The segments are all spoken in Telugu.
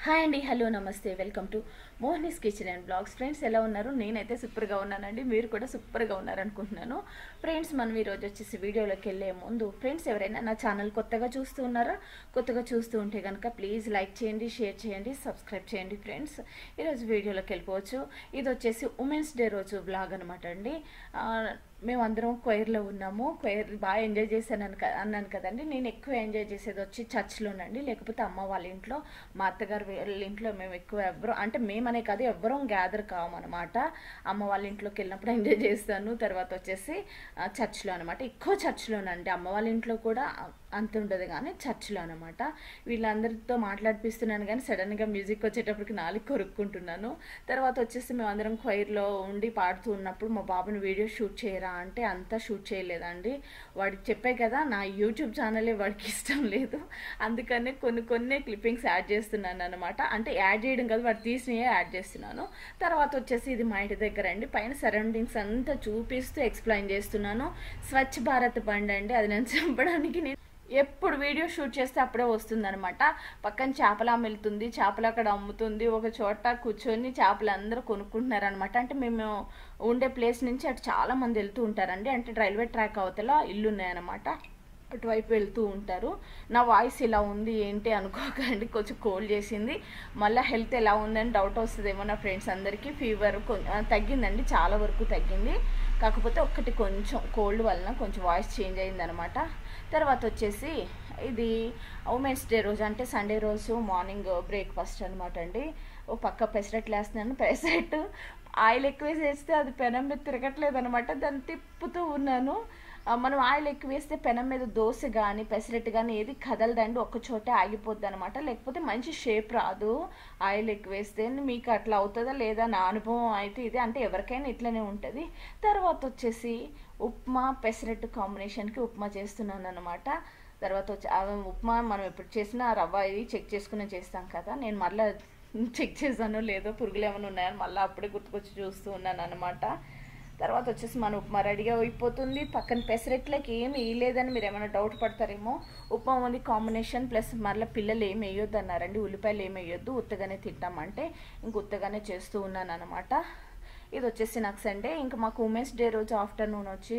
హాయ్ అండి hello namaste welcome to Mohani's kitchen and blogs friends ఎలా ఉన్నారు నేనైతే సూపర్గా ఉన్నానండి మీరు కూడా సూపర్గా ఉన్నారు అనుకుంటున్నాను ఫ్రెండ్స్ మనం ఈరోజు వచ్చేసి వీడియోలోకి వెళ్ళే ముందు ఫ్రెండ్స్ ఎవరైనా నా ఛానల్ కొత్తగా చూస్తూ ఉన్నారా కొత్తగా చూస్తూ ఉంటే కనుక ప్లీజ్ లైక్ చేయండి షేర్ చేయండి సబ్స్క్రైబ్ చేయండి ఫ్రెండ్స్ ఈరోజు వీడియోలోకి వెళ్ళిపోవచ్చు ఇది వచ్చేసి ఉమెన్స్ డే రోజు బ్లాగ్ అనమాట అండి ఆ, మేమందరం క్వైర్లో ఉన్నాము క్వైర్ బాగా ఎంజాయ్ చేశాను అను అన్నాను కదండి నేను ఎక్కువ ఎంజాయ్ చేసేది వచ్చి చర్చ్లోనండి లేకపోతే అమ్మ వాళ్ళ ఇంట్లో మా అత్తగారు వాళ్ళ ఇంట్లో మేము ఎక్కువ ఎవ్వరం అంటే మేమనే కాదు ఎవ్వరం గ్యాదర్ కావమన్నమాట అమ్మ వాళ్ళ ఇంట్లోకి వెళ్ళినప్పుడు ఎంజాయ్ చేస్తాను తర్వాత వచ్చేసి ఆ, చర్చ్లో అనమాట ఎక్కువ చర్చ్లోనండి అమ్మ వాళ్ళ ఇంట్లో కూడా అంత ఉండదు కానీ చర్చ్లో అనమాట వీళ్ళందరితో మాట్లాడిపిస్తున్నాను కానీ సడన్గా మ్యూజిక్ వచ్చేటప్పటికి నాలుగు కొరుక్కుంటున్నాను తర్వాత వచ్చేసి మేము అందరం క్వైర్లో ఉండి పాడుతూ ఉన్నప్పుడు మా బాబుని వీడియో షూట్ చేయరా అంటే అంతా షూట్ చేయలేదండి వాడికి చెప్పే కదా నా యూట్యూబ్ ఛానలే వాడికి ఇష్టం లేదు అందుకనే కొన్ని కొన్ని క్లిప్పింగ్స్ యాడ్ చేస్తున్నాను అనమాట అంటే యాడ్ చేయడం కాదు వాడు తీసినవే యాడ్ చేస్తున్నాను తర్వాత వచ్చేసి ఇది మా ఇంటి దగ్గర అండి పైన సరౌండింగ్స్ అంతా చూపిస్తూ ఎక్స్ప్లెయిన్ చేస్తున్నాను స్వచ్ఛ భారత్ బండి అండి అది నేను చంపడానికి నేను ఎప్పుడు వీడియో షూట్ చేస్తే అప్పుడే వస్తుందన్నమాట పక్కన చేపల వెళ్తుంది చేపలు అక్కడ అమ్ముతుంది ఒక చోట కూర్చొని చేపలు అందరూ కొనుక్కుంటున్నారు అనమాట అంటే మేము ఉండే ప్లేస్ నుంచి అటు చాలా మంది వెళ్తూ ఉంటారండి అంటే రైల్వే ట్రాక్ అవతల ఇల్లు ఉన్నాయన్నమాట అటువైపు వెళ్తూ ఉంటారు నా వాయిస్ ఇలా ఉంది ఏంటి అనుకోకండి కొంచెం కోల్డ్ చేసింది మళ్ళీ హెల్త్ ఎలా ఉందని డౌట్ వస్తుందేమో నా ఫ్రెండ్స్ అందరికీ ఫీవర్ తగ్గిందండి చాలా వరకు తగ్గింది కాకపోతే ఒక్కటి కొంచెం కోల్డ్ వలన కొంచెం వాయిస్ చేంజ్ అయిందనమాట తర్వాత వచ్చేసి ఇది ఉమెన్స్ డే రోజు అంటే సండే రోజు మార్నింగ్ బ్రేక్ఫాస్ట్ అనమాట అండి ఓ పక్క పెసరట్లు వేస్తున్నాను పెసరట్ ఆయిల్ ఎక్కువ వేస్తే అది పెనం మీద తిరగట్లేదు అనమాట దాన్ని తిప్పుతూ ఉన్నాను ఆ, మనం ఆయిల్ ఎక్కువ వేస్తే పెనం మీద దోశ కానీ పెసరట్టు కానీ ఏది కదలదండి ఒక్క చోటే ఆగిపోద్ది అనమాట లేకపోతే మంచి షేప్ రాదు ఆయిల్ ఎక్కువ వేస్తే మీకు అట్లా అవుతుందా లేదా నా అనుభవం అయితే ఇది అంటే ఎవరికైనా ఇట్లనే ఉంటుంది తర్వాత వచ్చేసి ఉప్మా పెసరట్టు కాంబినేషన్కి ఉప్మా చేస్తున్నాను అనమాట తర్వాత వచ్చి ఆ ఉప్మా మనం ఎప్పుడు చేసినా రవ్వ ఇది చెక్ చేసుకుని చేస్తాం కదా నేను మళ్ళీ చెక్ చేశానో లేదో పురుగులు ఏమైనా ఉన్నాయని మళ్ళీ అప్పుడే గుర్తుకొచ్చి చూస్తూ ఉన్నాను అనమాట తర్వాత వచ్చేసి మన ఉప్మా రెడీగా అయిపోతుంది పక్కన పెసరెట్లకి ఏమి వేయలేదని మీరు ఏమైనా డౌట్ పడతారేమో ఉప్మా ఉంది కాంబినేషన్ ప్లస్ మళ్ళీ పిల్లలు ఏమి వేయొద్దు అన్నారండి ఉల్లిపాయలు ఏమి వేయొద్దు ఉత్తగానే తింటామంటే ఇంక ఉత్తగానే చేస్తూ ఉన్నాను అనమాట ఇది వచ్చేసి నాకు సండే ఇంకా మాకు ఉమెన్స్ డే రోజు ఆఫ్టర్నూన్ వచ్చి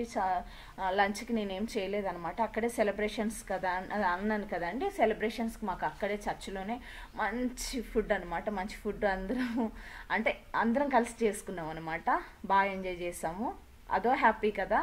లంచ్కి నేనేం చేయలేదన్నమాట అక్కడే సెలబ్రేషన్స్ కదా అన్- అది అన్నాను కదండి సెలబ్రేషన్స్కి మాకు అక్కడే చర్చిలోనే మంచి ఫుడ్ అనమాట మంచి ఫుడ్ అందరం అంటే అందరం కలిసి చేసుకున్నాం అనమాట బాగా ఎంజాయ్ చేసాము అదో హ్యాపీ కదా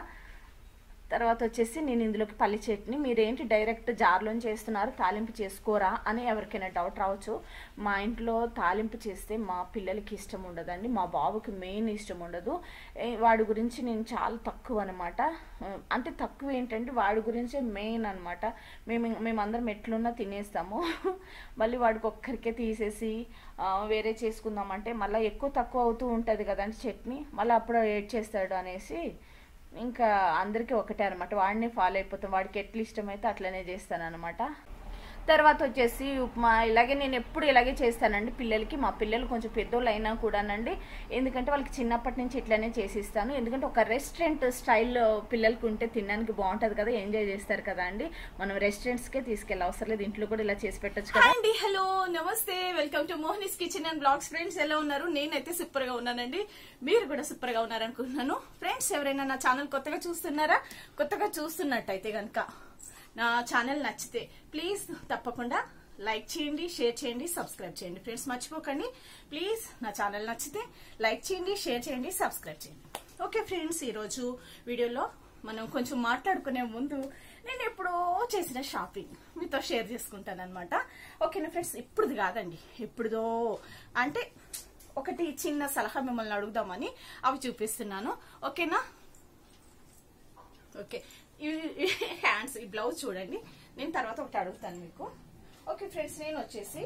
తర్వాత వచ్చేసి నేను ఇందులోకి పల్లి చట్నీ మీరేంటి డైరెక్ట్ జార్లోని చేస్తున్నారు తాలింపు చేసుకోరా అని ఎవరికైనా డౌట్ రావచ్చు మా ఇంట్లో తాలింపు చేస్తే మా పిల్లలకి ఇష్టం ఉండదండి మా బాబుకి మెయిన్ ఇష్టం ఉండదు ఏ, వాడి గురించి నేను చాలా తక్కువ అనమాట అంటే తక్కువ ఏంటంటే వాడి గురించే మెయిన్ అనమాట మేము మేమందరం ఎట్లున్నా తినేస్తాము మళ్ళీ వాడికి ఒక్కరికే తీసేసి ఆ, వేరే చేసుకుందామంటే మళ్ళీ ఎక్కువ తక్కువ అవుతూ ఉంటుంది కదండి చట్నీ మళ్ళీ అప్పుడు ఏడ్ చేస్తాడు అనేసి ఇంకా అందరికీ ఒకటే అనమాట వాడిని ఫాలో అయిపోతాం వాడికి ఎట్లా ఇష్టమైతే అట్లనే చేస్తాను అనమాట తర్వాత వచ్చేసి ఉప్మా ఇలాగే నేను ఎప్పుడు ఇలాగే చేస్తానండి పిల్లలకి మా పిల్లలు కొంచెం పెద్దోళ్ళు అయినా కూడానండి ఎందుకంటే వాళ్ళకి చిన్నప్పటి నుంచి ఇట్లనే చేసిస్తాను ఎందుకంటే ఒక రెస్టారెంట్ స్టైల్ పిల్లలకి ఉంటే తినడానికి బాగుంటుంది కదా ఎంజాయ్ చేస్తారు కదా అండి మనం రెస్టారెంట్స్కే తీసుకెళ్ళి అవసరం లేదు ఇంట్లో కూడా ఇలా చేసి పెట్టచ్చు కదా హాయ్ అండి hello namaste welcome to Mohani's kitchen and blogs friends ఎలా ఉన్నారు నేనైతే సూపర్ గా ఉన్నానండి మీరు కూడా సూపర్ గా ఉన్నారనుకుంటున్నాను ఫ్రెండ్స్ ఎవరైనా నా ఛానల్ కొత్తగా చూస్తున్నారా కొత్తగా చూస్తున్నట్టయితే గనక నా ఛానల్ నచ్చితే ప్లీజ్ తప్పకుండా లైక్ చేయండి షేర్ చేయండి సబ్స్క్రైబ్ చేయండి ఫ్రెండ్స్ మర్చిపోకండి ప్లీజ్ నా ఛానల్ నచ్చితే లైక్ చేయండి షేర్ చేయండి సబ్స్క్రైబ్ చేయండి ఓకే ఫ్రెండ్స్ ఈరోజు వీడియోలో మనం కొంచెం మాట్లాడుకునే ముందు నేను ఎప్పుడో చేసిన షాపింగ్ మీతో షేర్ చేసుకుంటాను అనమాట ఓకేనా ఫ్రెండ్స్ ఇప్పుడుది కాదండి ఎప్పుడుదో అంటే ఒకటి చిన్న సలహా మిమ్మల్ని అడుగుదామని అవి చూపిస్తున్నాను ఓకేనా ఓకే ఈ హ్యాండ్స్ ఈ బ్లౌజ్ చూడండి నేను తర్వాత ఒకటి అడుగుతాను మీకు ఓకే ఫ్రెండ్స్ నేను వచ్చేసి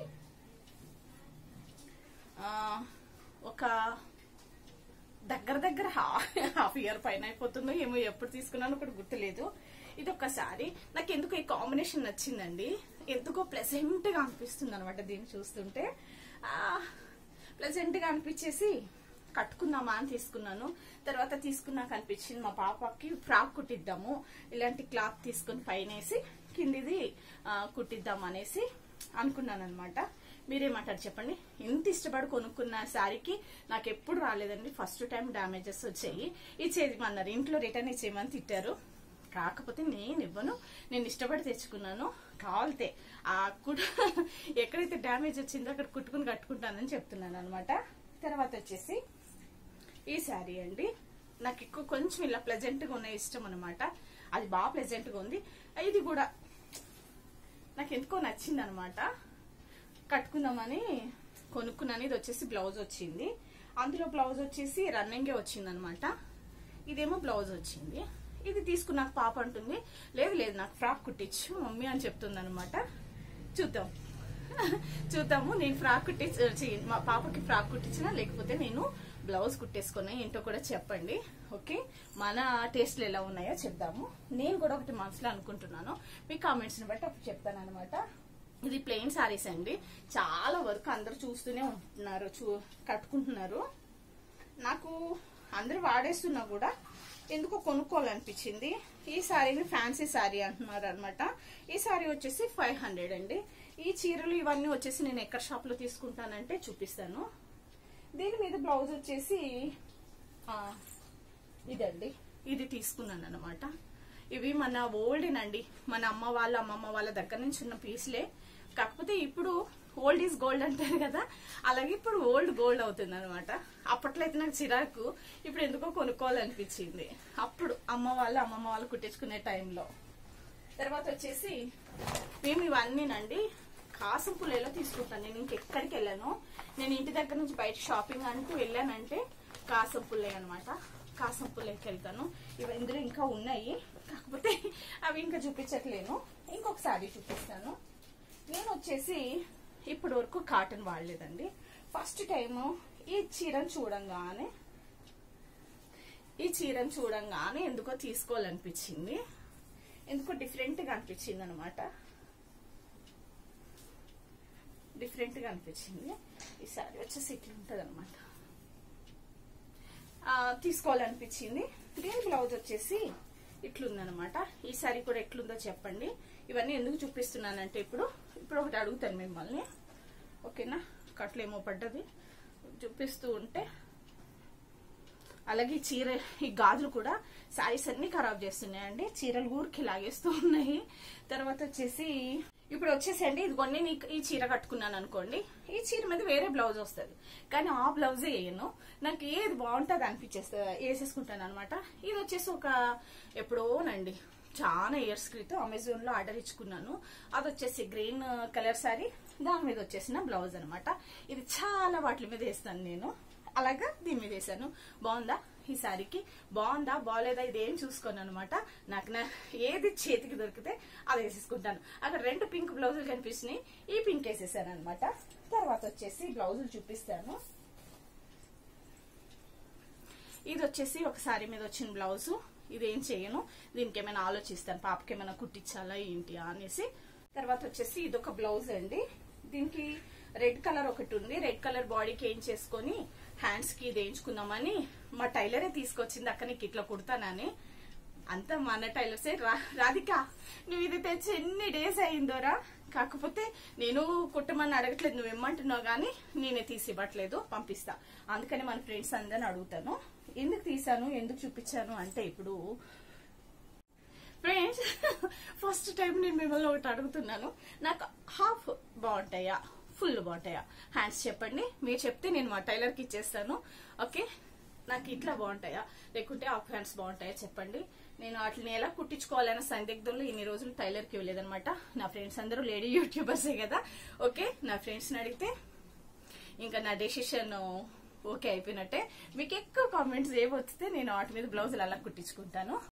ఆ, ఒక దగ్గర దగ్గర హాఫ్ ఇయర్ పైన అయిపోతుందో ఏమో ఎప్పుడు తీసుకున్నానో కూడా గుర్తులేదు ఇది ఒక సారీ నాకు ఎందుకు ఈ కాంబినేషన్ నచ్చిందండి ఎందుకో ప్లెజెంట్ గా అనిపిస్తుంది అనమాట దీన్ని చూస్తుంటే ప్లెజెంట్ గా అనిపించేసి కట్టుకుందామా అని తీసుకున్నాను తర్వాత తీసుకున్నాక అనిపించింది మా పాపకి ఫ్రాక్ కుట్టిద్దాము ఇలాంటి క్లాత్ తీసుకొని పైన వేసి కిందిది ఆ, కుట్టిద్దాం అనేసి అనుకున్నాను అనమాట మీరేమంటారు చెప్పండి ఎంత ఇష్టపడి కొనుక్కున్న శారీకి నాకు ఎప్పుడు రాలేదండి ఫస్ట్ టైం డ్యామేజెస్ వచ్చాయి ఇచ్చేయమన్నారు ఇంట్లో రిటర్న్ ఇచ్చేయమని తిట్టారు కాకపోతే నేను ఇవ్వను నేను ఇష్టపడి తెచ్చుకున్నాను కావాలితే ఆ కూడా ఎక్కడైతే డ్యామేజ్ వచ్చిందో అక్కడ కుట్టుకుని కట్టుకుంటానని చెప్తున్నాను అనమాట తర్వాత వచ్చేసి ఈ శారీ అండి నాకు ఎక్కువ కొంచెం ఇలా ప్లెజెంట్ గా ఉన్న ఇష్టం అనమాట అది బాగా ప్లెజెంట్ గా ఉంది ఇది కూడా నాకు ఎందుకో నచ్చింది అనమాట కట్టుకుందామని కొనుక్కున్నాను ఇది వచ్చేసి బ్లౌజ్ వచ్చింది అందులో బ్లౌజ్ వచ్చేసి రన్నింగే వచ్చింది అనమాట ఇదేమో బ్లౌజ్ వచ్చింది ఇది తీసుకున్నాక పాప అంటుంది లేదు లేదు నాకు ఫ్రాక్ కుట్టించు మమ్మీ అని చెప్తుంది అనమాట చూద్దాం చూద్దాము నేను ఫ్రాక్ కుట్టించి మా పాపకి ఫ్రాక్ కుట్టించినా లేకపోతే నేను బ్లౌజ్ కుట్టేసుకున్నా ఏంటో కూడా చెప్పండి ఓకే మన టేస్ట్లు ఎలా ఉన్నాయో చెప్దాము నేను కూడా ఒకటి మనసులో అనుకుంటున్నాను మీ కామెంట్స్ ని బట్టి అప్పుడు చెప్తాను అనమాట ఇది ప్లెయిన్ సారీస్ అండి చాలా వరకు అందరూ చూస్తూనే ఉంటున్నారు చూ కట్టుకుంటున్నారు నాకు అందరూ వాడేస్తున్నా కూడా ఎందుకో కొనుక్కోవాలనిపించింది ఈ శారీని ఫ్యాన్సీ శారీ అంటున్నారు అనమాట ఈ శారీ వచ్చేసి ఫైవ్ హండ్రెడ్ అండి ఈ చీరలు ఇవన్నీ వచ్చేసి నేను ఎక్కడ షాప్ లో తీసుకుంటానంటే చూపిస్తాను దీని మీద బ్లౌజ్ వచ్చేసి ఆ, ఇదండి ఇది తీసుకున్నాను అనమాట ఇవి మన ఓల్డ్ అండి మన అమ్మ వాళ్ళ అమ్మమ్మ వాళ్ళ దగ్గర నుంచి ఉన్న పీస్లే కాకపోతే ఇప్పుడు ఓల్డ్ ఈజ్ గోల్డ్ అంటారు కదా అలాగే ఇప్పుడు ఓల్డ్ గోల్డ్ అవుతుంది అనమాట అప్పట్లో అయితే నాకు చిరాకు ఇప్పుడు ఎందుకో కొనుక్కోవాలనిపించింది అప్పుడు అమ్మ వాళ్ళు అమ్మమ్మ వాళ్ళు కుట్టించుకునే టైంలో తర్వాత వచ్చేసి మేము ఇవన్నీనండి కాసంపుల్లలో తీసుకుంటాను నేను ఇంకెక్కడికి వెళ్ళాను నేను ఇంటి దగ్గర నుంచి బయట షాపింగ్ అంటూ వెళ్ళానంటే కాసంపుల్లే అనమాట కాసంపుల్లకి వెళ్తాను ఇవి ఇందులో ఇంకా ఉన్నాయి కాకపోతే అవి ఇంకా చూపించట్లేను ఇంకొక సారీ చూపిస్తాను నేను వచ్చేసి ఇప్పటి వరకు కాటన్ వాడలేదండి ఫస్ట్ టైం ఈ చీరను చూడంగానే ఈ చీరను చూడంగానే ఎందుకో తీసుకోవాలనిపించింది ఎందుకో డిఫరెంట్ గా అనిపించింది అనమాట డిఫరెంట్ గా అనిపించింది ఈ సారీ వచ్చేసి ఇట్లా ఉంటది అనమాట తీసుకోవాలనిపించింది దీని బ్లౌజ్ వచ్చేసి ఇట్లుందనమాట ఈ సారీ కూడా ఎట్లుందో చెప్పండి ఇవన్నీ ఎందుకు చూపిస్తున్నానంటే ఇప్పుడు ఇప్పుడు ఒకటి అడుగుతాను మిమ్మల్ని ఓకేనా కట్లేమో పడ్డది చూపిస్తూ ఉంటే అలాగే ఈ చీర ఈ గాజులు కూడా సారీస్ అన్ని ఖరాబ్ చేస్తున్నాయండి చీరలు ఊరికి లాగేస్తూ ఉన్నాయి తర్వాత వచ్చేసి ఇప్పుడు వచ్చేసండి ఇది కొన్ని నీ- ఈ చీర కట్టుకున్నాను అనుకోండి ఈ చీర మీద వేరే బ్లౌజ్ వస్తుంది కానీ ఆ బ్లౌజే వేయను నాకు ఏది బాగుంటుంది అనిపించేస్తా వేసేసుకుంటాను అనమాట ఇది వచ్చేసి ఒక ఎప్పుడోనండి చాలా ఇయర్స్ క్రితం అమెజాన్ లో ఆర్డర్ ఇచ్చుకున్నాను అది వచ్చేసి గ్రీన్ కలర్ సారీ దాని మీద వచ్చేసిన బ్లౌజ్ అన్నమాట ఇది చాలా వాటి మీద వేస్తాను నేను అలాగా దీని మీద వేసాను బాగుందా ఈ సారీకి బాగుందా బాగాలేదా ఇదేం చూసుకోను అనమాట నాకు నా ఏది చేతికి దొరికితే అది వేసేసుకుంటాను అక్కడ రెండు పింక్ బ్లౌజులు కనిపిస్తున్నాయి ఈ పింక్ వేసేసాను అనమాట తర్వాత వచ్చేసి బ్లౌజులు చూపిస్తాను ఇది వచ్చేసి ఒక సారీ మీద వచ్చిన బ్లౌజ్ ఇది ఏం చేయను దీనికి ఏమైనా ఆలోచిస్తాను పాపకి ఏమైనా కుట్టించాలా ఏంటి అనేసి తర్వాత వచ్చేసి ఇది ఒక బ్లౌజ్ అండి దీనికి రెడ్ కలర్ ఒకటి ఉంది రెడ్ కలర్ బాడీకి ఏం చేసుకొని హ్యాండ్స్ కి ఇది వేయించుకుందామని మా టైలరే తీసుకొచ్చింది అక్క నీకు ఇట్లా కుడతానని అంతా మన టైలర్సే రా రాధిక నువ్వు ఇది తెచ్చి ఎన్ని డేస్ అయిందోరా కాకపోతే నేను కుట్టమని అడగట్లేదు నువ్వు ఇమ్మంటున్నావు కానీ నేనే తీసి ఇవ్వట్లేదు పంపిస్తా అందుకని మన ఫ్రెండ్స్ అందరిని అడుగుతాను ఎందుకు తీసాను ఎందుకు చూపించాను అంటే ఇప్పుడు ఫ్రెండ్స్ ఫస్ట్ టైం నేను మిమ్మల్ని ఒకటి అడుగుతున్నాను నాకు హాఫ్ బాగుంటాయా ఫుల్ బాగుంటాయా హ్యాండ్స్ చెప్పండి మీరు చెప్తే నేను మా టైలర్కి ఇచ్చేస్తాను ఓకే నాకు ఇట్లా బాగుంటాయా లేకుంటే హాఫ్ హ్యాండ్స్ బాగుంటాయా చెప్పండి నేను వాటిని ఎలా కుట్టించుకోవాలన్న సందిగ్ధంలో ఇన్ని రోజులు టైలర్కి ఇవ్వలేదన్నమాట నా ఫ్రెండ్స్ అందరూ లేడీ యూట్యూబర్సే కదా ఓకే నా ఫ్రెండ్స్ని అడిగితే ఇంకా నా డెసిషన్ ఓకే అయిపోయినట్టే మీకు ఎక్కువ కామెంట్స్ ఏవి వస్తే నేను వాటి మీద బ్లౌజులు అలా కుట్టించుకుంటాను